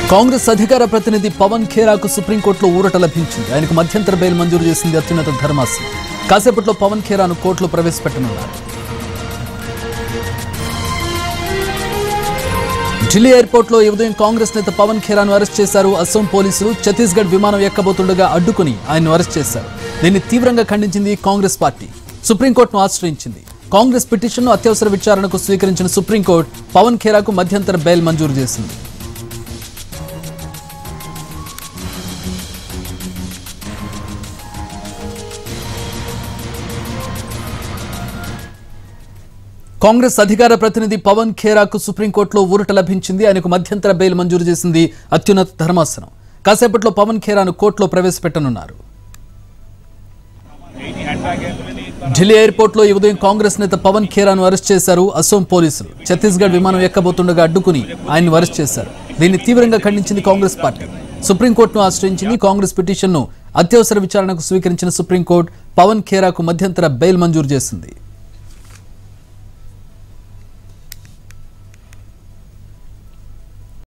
కాంగ్రెస్ అధికార ప్రతినిధి పవన్ ఖేరాకు సుప్రీంకోర్టులో ఊరట లభించింది ఆయనకు మధ్యంతర బెయిల్ మంజూరు చేసింది అత్యున్నత ధర్మాసనం కాసేపట్లో పవన్ ఖేరాను కోర్టులో ప్రవేశపెట్టనున్నారు ఢిల్లీ ఎయిర్పోర్ట్లో ఈ ఉదయం కాంగ్రెస్ నేత పవన్ ఖేరాను అరెస్ట్ చేశారు అస్సోం పోలీసులు ఛత్తీస్గఢ్ విమానం ఎక్కబోతుండగా అడ్డుకుని ఆయన్ను అరెస్ట్ చేశారు దీన్ని తీవ్రంగా ఖండించింది కాంగ్రెస్ పార్టీ సుప్రీంకోర్టును ఆశ్రయించింది కాంగ్రెస్ పిటిషన్ను అత్యవసర విచారణకు స్వీకరించిన సుప్రీంకోర్టు పవన్ ఖేరాకు మధ్యంతర బెయిల్ మంజూరు చేసింది కాంగ్రెస్ అధికార ప్రతినిధి పవన్ ఖేరాకు సుప్రీంకోర్టులో ఊరట లభించింది ఆయనకు మధ్యంతర బెయిల్ మంజూరు చేసింది అత్యున్నత ధర్మాసనం కాసేపట్లో పవన్ ఖేరాను కోర్టులో ప్రవేశపెట్టనున్నారు ఢిల్లీ ఎయిర్పోర్ట్లో ఈ ఉదయం కాంగ్రెస్ నేత పవన్ ఖేరాను అరెస్ట్ చేశారు అసోం పోలీసులు ఛత్తీస్గఢ్ విమానం ఎక్కబోతుండగా అడ్డుకుని ఆయన్ను అరెస్ట్ చేశారు దీన్ని తీవ్రంగా ఖండించింది కాంగ్రెస్ పార్టీ సుప్రీంకోర్టును ఆశ్రయించింది కాంగ్రెస్ పిటిషన్ను అత్యవసర విచారణకు స్వీకరించిన సుప్రీంకోర్టు పవన్ ఖేరాకు మధ్యంతర బెయిల్ మంజూరు చేసింది